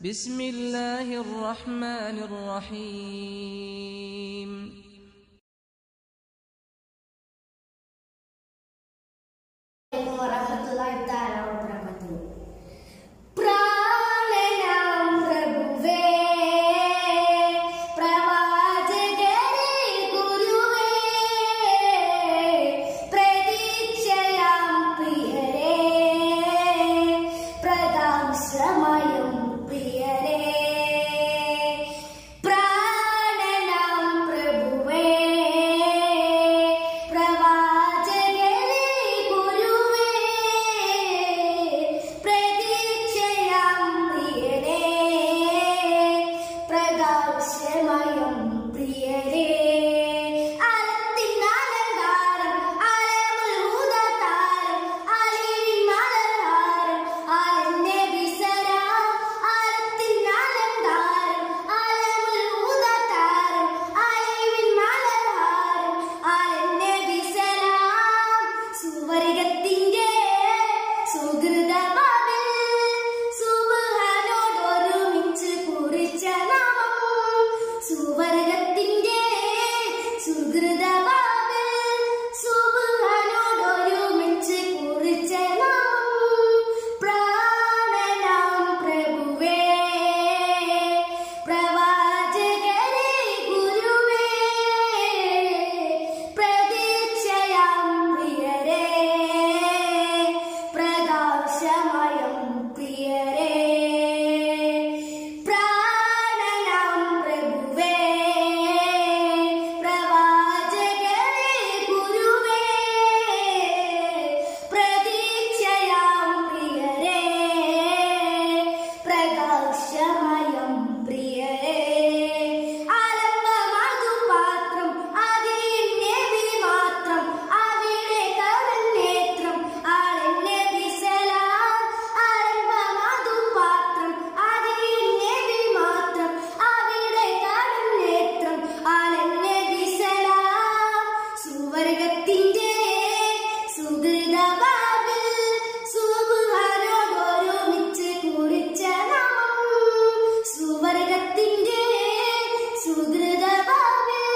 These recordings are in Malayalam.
بسم الله الرحمن الرحيم അലൈക്കും വറഹ്മത്തുള്ളാഹി തആല വബറകാതുഹു. പ്രാണനാം പ്രഭുവേ, പ്രവാചകരെ ഗുരുവേ, പ്രതീക്ഷയാം പ്രിയരേ, പ്രകാശമയം പ്രിയരേ, പ്രാണനാം പ്രഭുവേ, പ്രവാചകരെ ഗുരുവേ, പ്രതീക്ഷയാം പ്രിയരേ, പ്രകാശമയം പ്രിയരേ, അലത്തിനലങ്കാരം, അലമുൽഹുദതാരം, അലിവിൻ മലർഹാരം, അലന്നബി സലാം, അലത്തിനലങ്കാരം, അലമുൽഹുദതാരം, അലിവിൻ മലർഹാരം, അലന്നബി സലാം, സുവർഗത്തിന്റെ സുഹൃതമാവിൽ സുബ്ഹാനോടൊരുമിച്ച് കുറിച്ച നാമം സുവർഗത്തിന്റെ സുഹൃതമാവിൽ സുബ്ഹാനോടൊരുമിച്ച് കുറിച്ച നാമം പ്രാണനാം പ്രഭുവേ പ്രവാചകരെ ഗുരുവേ പ്രതീക്ഷയാം പ്രിയരേ പ്രകാശമയം പ്രിയരേ പ്രാണനാം പ്രഭുവേ പ്രവാചകരെ ഗുരുവേ പ്രതീക്ഷയാം പ്രിയരേ പ്രകാശമയം പ്രിയരേ ആലംബമധുപാത്രം അതിനെ മാത്രം അവിടെ കടന്നേത്രം ആളെന്നെ വിസലാം ആലംബമധുപാത്രം അതിനെ മാത്രം അവിടെ കടന്നേത്രം ആളെന്നെ വിസലാം സുവർഗത്തിന്റെ സുഹൃതവാതിൽ സുബുഹാനോടൊരുമിച്ച് കുറിച്ച നാമം സുവർഗത്തിന്റെ സുഹൃതവാതിൽ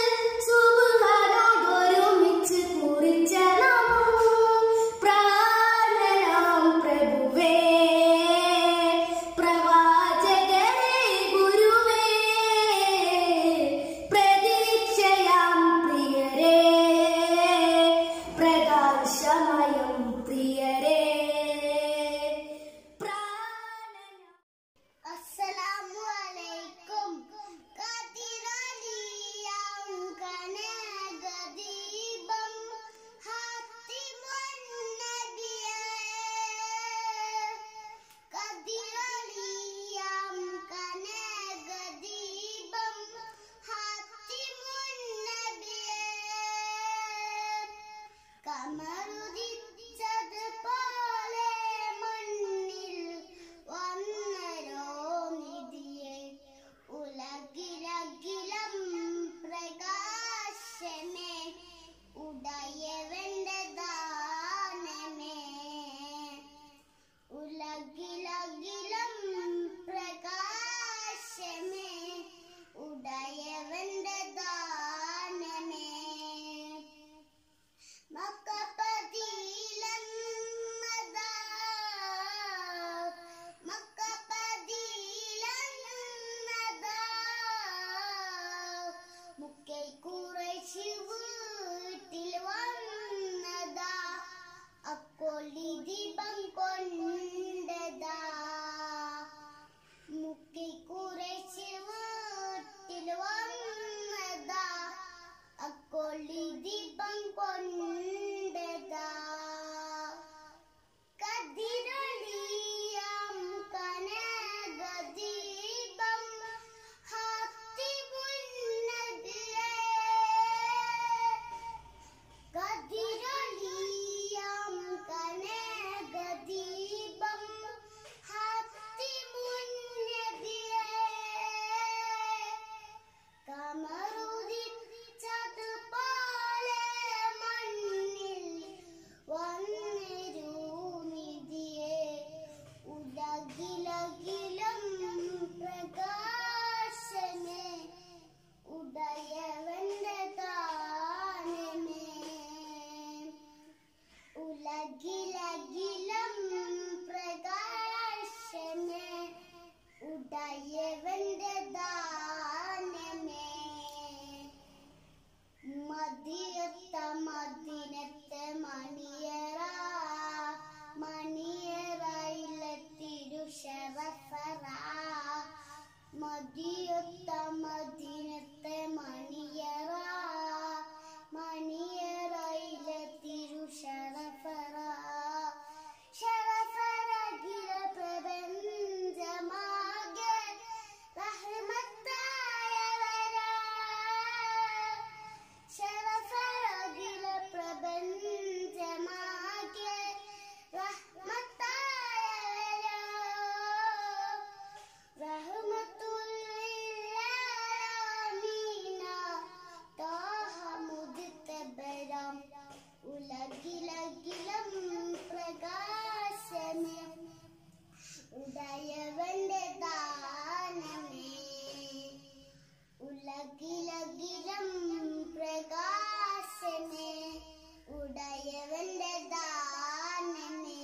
സുബുഹാനോടൊരുമിച്ച് കുറിച്ച നാമം പ്രാണനാം പ്രഭുവേ പ്രവാചകരെ ഗുരുവേ പ്രതീക്ഷയാം പ്രിയരേ പ്രകാശമയം പ്രിയരേ പ്രാണനാം അസ്സലാമു അലൈക്കും കതിരലിയാം കനകദീപം ഹാത്തിമുൻ നബിയേ കതിരലിയാം കനകദീപം ഹാത്തിമുൻ നബിയേ കമറുദിച്ചത് പോലെ മണ്ണിൽ വന്നരോ നിധിയെ ഉലകിലകിലം പ്രകാശമേ ഉടയവന്റെ ദാനമേ ഉലകിലകിലം പ്രകാശമേ ഉടയവന്റെ ദാനമേ മക്കപതിയിലെന്നതാ മക്കപതിയിലെന്നതാ മുക്കൈ കുറേശ്ശി വീട്ടിൽ വന്നതാ അക്കൊള്ളി ദീപം കൊണ്ടതാ മുക്കൈ കുറേശ്ശി വീട്ടിൽ വന്നതാ അക്കൊള്ളി ദീപം കൊണ്ടതാ കതിരൊളിയാം കനകദീപം ഹാത്തിമുൻ നബിയേ കതിരൊളിയാം കനകദീപം ഹാത്തിമുൻ നബിയേ കമറുദിച്ചതുപോലെ മണ്ണിൽ വന്നിരുമിതിയെ ഉലകിലകിലം പ്രകാശമേ ഉദയവന്റെ താനമേ ഉലകിലകിലം പ്രകാശമേ ഉദയവന്റെ ദാനമേ മതിയത്ത മദിനത്തെ മണിയറ മണിയറയിലെ തിരുശരഫറ മതിയൊത്ത മദിനത്തെ മണിയറ മണിയറയിലെ തിരുശരഫറ ശരഫറകില പ്രപഞ്ചമാകെ റഹ്മത്തായവരാ ശരഫറകില പ്രപഞ്ചമാകെ റഹ്മത്തായവരാ റഹ്മത്തുല്ലാലമീന താഹ മുജ്തബരം ഉലകിലകിലം പ്രകാശമേ ഉദയവന്റെ ദാനമേ ഉലകിലകിലം പ്രകാശമേ ഉടയവന്റെ ദാനമേ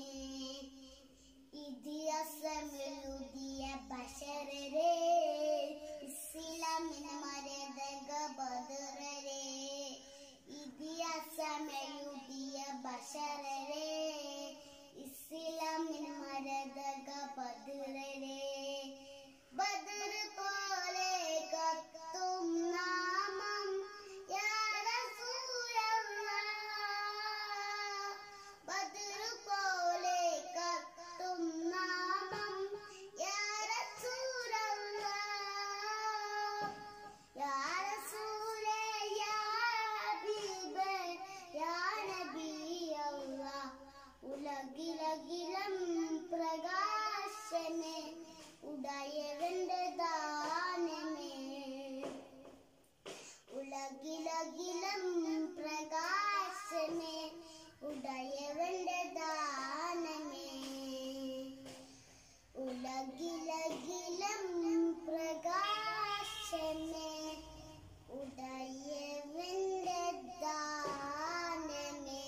ഇതിഹാസമെഴുതിയ ബഷരരെ ഇസ്ലാമിന് മരതക ബദറരെ ഇതിഹാസമെഴുതിയ ബഷരരെ ഇസ്ലാമിന് മരതക ബദറരെ ബദർ പോലെ കത്തും നാമം യാ റസൂലല്ലാഹ് ബദർ പോലെ കത്തും നാമം യാ റസൂലല്ലാഹ് യാ റസൂലേ യാ ഹബീബേ യാ നബിയല്ലാഹ് ഉലകിലകിലം പ്രകാശമേ ഉടയവന്റെ ദാനമേ ഉലകിലകിലം പ്രകാശമേ ഉടയവന്റെ ദാനമേ ഉലകിലകിലം പ്രകാശമേ ഉടയവന്റെ ദാനമേ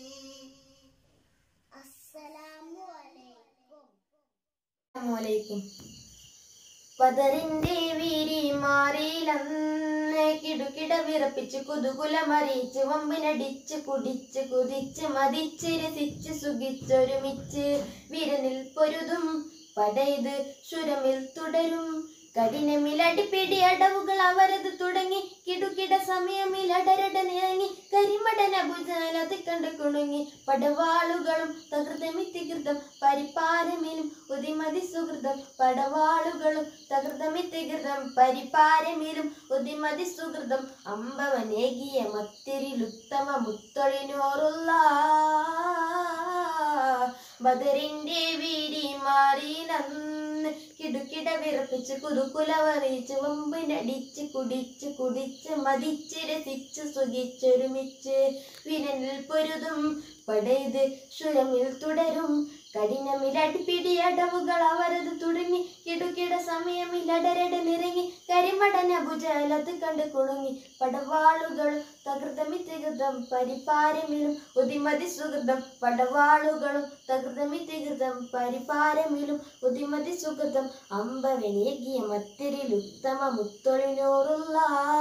അസ്സലാമു അലൈക്കും അസ്സലാമലൈക്കും ബദറിന്റെ വീരി മാറിയിലന്ന് കിടുകിട വിറപ്പിച്ച് കുതുകുലമറിയിച്ച് വമ്പിനടിച്ച് കുടിച്ച് കുതിച്ച് മതിച്ച് രസിച്ച് സുഖിച്ചൊരുമിച്ച് വിരനിൽ പൊരുതും പടയത് ശുരമിൽ തുടരും കഠിനമിൽ അടിപ്പിടി അടവുകൾ അവരത് തുടങ്ങി കിടുകിട സമയമിൽ അടരട നിറങ്ങി കരിമടന ഭുജാലത് കണ്ട് കുണുങ്ങി പടവാളുകളും തകൃതമിത്തികൃതം പരിപ്പാരമിലും ഉദിമതി സുഹൃതം പടവാളുകളും തകൃതമിത്തികൃതം പരിപ്പാരമിലും ഉദിമതി സുഹൃതം അമ്പവനേകിയ മത്തിരിലുത്തമ മുത്തൊളിനോറുള്ള ബദറിന്റെ വീരി മാറിയിലന്ന് കിടുകിട വിറപ്പിച്ച് കുതുകുലവറിയിച്ച് വമ്പിനടിച്ച് കുടിച്ച് കുടിച്ച് മതിച്ച് രസിച്ച് സുഖിച്ചൊരുമിച്ച് വിരനിൽ പൊരുതും പടയത് ശുരമിൽ തുടരും കഠിനമിൽ അടിപ്പിടി അടവുകൾ അവരത് തുടങ്ങി കിടുകിട സമയമിൽ അടരട നിറങ്ങി കരിമടന ഭുജലത്ത് കണ്ട് കുണുങ്ങി പടവാളുകൾ തകൃതമിത്തികൃതം പരിപാരമിലും ഉദിമതി സുഹൃതം പടവാളുകളും തകൃതമിത്തികൃതം പരിപാരമിലും ഉദിമതി സുഹൃതം അമ്പവനേകിയ മത്തിരിൽ ഉത്തമ മുത്തൊളിനോറുള്ള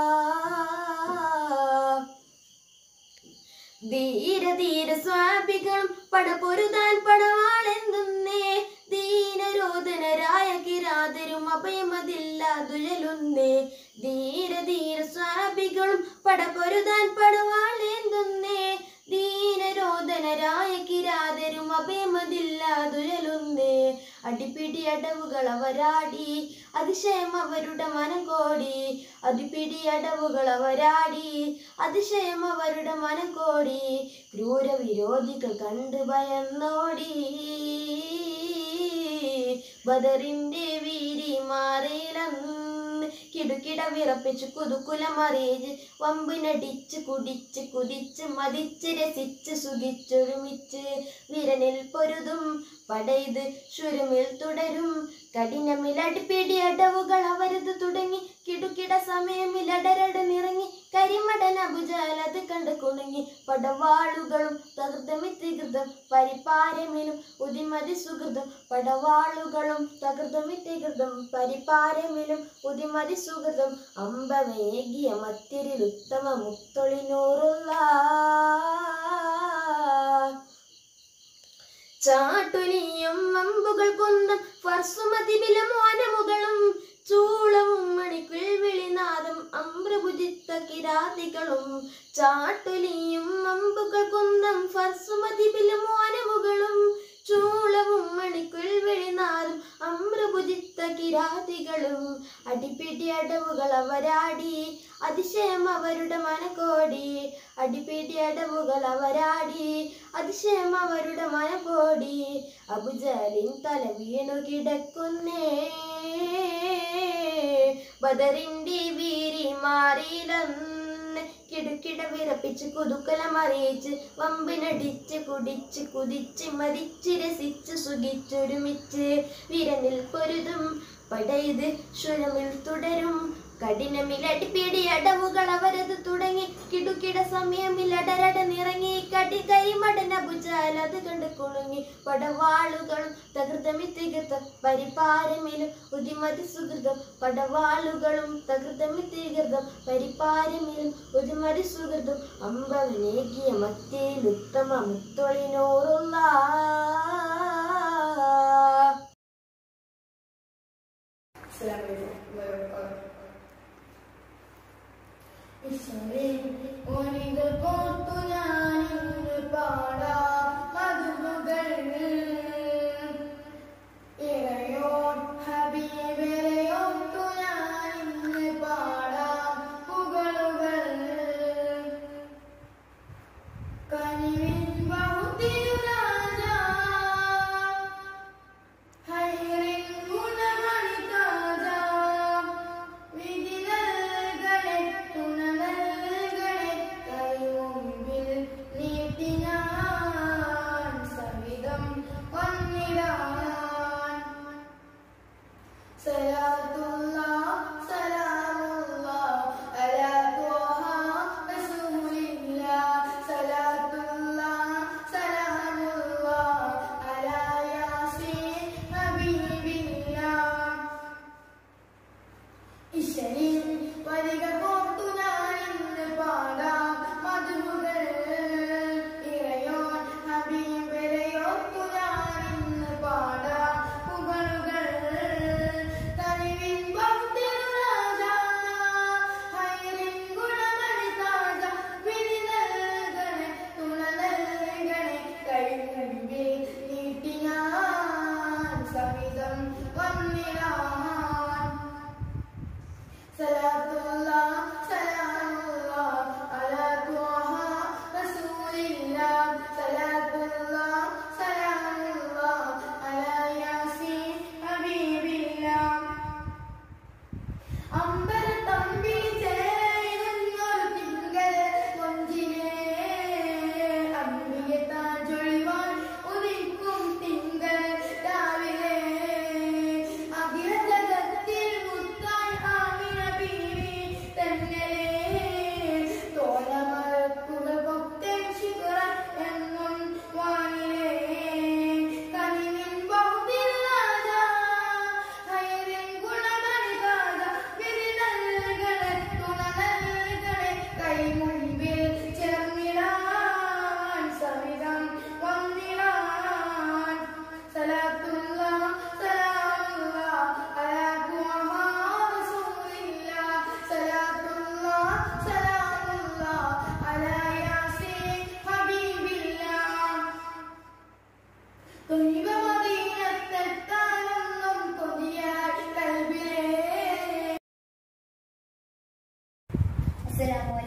ധീര ധീര സ്വാഭികളും പടപൊരുതാൻ പടവാളെന്തുന്നേ ദീനരോധനരായ കിരാതരും അഭയമതില്ലാതുഴലുന്നേ ധീര ധീര സ്വാഭികളും പടപൊരുതാൻ പടവാളെന്തുന്നേ ദീനരോധനരായ കിരാതരും അഭയമതില്ലാതുഴലുന്നേ അടിപിടി അടവുകൾ അവരാടി അതിശയം അവരുടെ മനം കോടി അടിപിടി അടവുകൾ അവരാടി അതിശയം അവരുടെ മനം കോടി ക്രൂരവിരോധികൾ കണ്ട് ഭയന്നോടി ബദറിന്റെ വീരി മാറിയിലന്ന് കിടുകിട വിറപ്പിച്ച് കുതുക്കുലമറിയിച്ച് വമ്പിനടിച്ച് കുടിച്ച് കുതിച്ച് മതിച്ച് രസിച്ച് സുഖിച്ചൊരുമിച്ച് വിരനിൽ പൊരുതും പടയത് ശുരമിൽ തുടരും കഠിനമിൽ അടിപ്പിടി അടവുകൾ അവരത് തുടങ്ങി കിടുകിട സമയമിൽ അടരട് നിറങ്ങി കരിമടൻ അബുജാൽ അത് കണ്ട് കുണുങ്ങി പടവാളുകളും തകൃതമിത്തികൃതം പരിപാരമിലും ഉദിമതി സുഹൃതം പടവാളുകളും തകൃതമിത്തികൃതം പരിപാരമിലും ഉദിമതി സുഹൃതം അമ്പമേകിയ മത്തിരിൽ ഉത്തമ മുത്തൊളിനൂറുള്ള ചാട്ടുലിയും അമ്പുകൾ കൊന്നും ഫർസുമതിബിലും ഓനമുകളും ചൂളവും മണിക്കുൾ വിളിനാദം അമ്രഭുജിത്ത കിരാതികളും ചാട്ടുലിയും അമ്പുകൾ കൊന്നും ഫർസുമതിബിലും ഓനമുകളും ചൂളവും മണിക്കുൾ വിളിനാദം അമ്രഭുജിത്ത കിരാതികളും അടിപ്പിടി അടവുകൾ അവരാടി അതിശയം അവരുടെ മനക്കോടി അടിപ്പിടി അടവുകൾ അവരാടി അതിശയം അവരുടെ മനക്കോടി അബുജാലിൻ തല വീണു കിടക്കുന്നേ ബദറിന്റെ വീരി മാറിയിലന്ന് കിടുകിട വിറപ്പിച്ച് കുതുക്കലമറിയിച്ച് വമ്പിനടിച്ച് കുടിച്ച് കുതിച്ച് മതിച്ച് രസിച്ച് സുഖിച്ചൊരുമിച്ച് വിരനിൽ പൊരുതും പടയത് ശുരമിൽ തുടരും കഠിനമിൽ അടിപ്പിടി അടവുകൾ അവരത് തുടങ്ങി കിടുകിട സമയമിൽ അടരട നിറങ്ങി കടി കരിമടന ഭുജാൽ അത് കണ്ട് കുണുങ്ങി പടവാളുകളും തകൃതമിത്തികൃതം പരിപാരമിലും ഉദിമതി സുഹൃതം പടവാളുകളും തകൃതമിത്തികൃതം പരിപാരമിലും ഉദിമതി സുഹൃതം അമ്പവനേകിയ മത്തിയിൽ ഉത്തമ മുത്തൊളിനോറുള്ള ഒരികൾ കോർത്തു ഞാനിന്ന് പാടാം മധുകൾ ഇറയോൻ ഹബീബിറയോർത്തു ഞാനിന്ന് പാടാം പുകളുകൾ കനിവിൻ ബഹുതിരുരാജ ഹൈറിൻ ഗുണമണി താജ വിധി നൽകണേ തുണ നൽകണേ കൈമുമ്പിൽ നീട്ടി ഞാൻ സവിധം വന്നിടാൻ സലാത്തുള്ള സലാമുള്ള അലാ ത്വഹ റസൂലില്ല സലാത്തുള്ള സലാമുള്ള അലാ യാസീൻ ഹബീബില്ല ഇശലിൻ വരിക കോർത്തു ഞാൻ ഇന്ന് പാടാം മധുകൾ ഇറയോൻ ഹബീബിരയോർത്തു ഞാൻ ഇന്ന് പാടാം പുകളുകൾ കനിവിൻ ഭക്തിരാജ ഹൈറിൻ ഗുണമണി താജ വിധി നൽകണേ തുണ നൽകണേ കൈമുമ്പിൽ നീട്ടി ഞാൻ സവിധം വന്നിടാൻ സലാത്തുള്ള സലാമുള്ള അലാ ത്വഹ റസൂലില്ല സലാത്തുള്ള സലാമുള്ള അലാ യാസീൻ ഹബീബില്ല അമ്പല തമ്പി ചേരുന്നൊരു തിങ്കൾ കൊഞ്ചിനെ അമ്പിയെ താജൊഴിവാൻ ഉദിക്കും തിങ്കൾ രാവിലെ അഖില ജഗത്തിൽ മുത്തായി ആമിന ബീവി തന്നലെ തോലമറക്കുകൾ ഭക്തൻ ശിഖര എന്നും വാനിലേ കനിവിൻ ബഹുതില്ലാത ഹൈറിൻ ഗുണമണി താജ വിധി നൽകണേ തുണ നൽകണേ കൈ മുൻപിൽ ചേർന്നിടാൻ സവിധം വന്നിടാൻ സലാത്തുള്ള സലാമുള്ള അലാ ത്വഹ റസൂലില്ല സലാത്തുള്ള സലാമുള്ള അലാ യാസീൻ ഹബീബില്ല തൊഴിവ മദീനത്തെത്താനൊന്നും കൊതിയായി കൽബിലേ അസ്സലാമു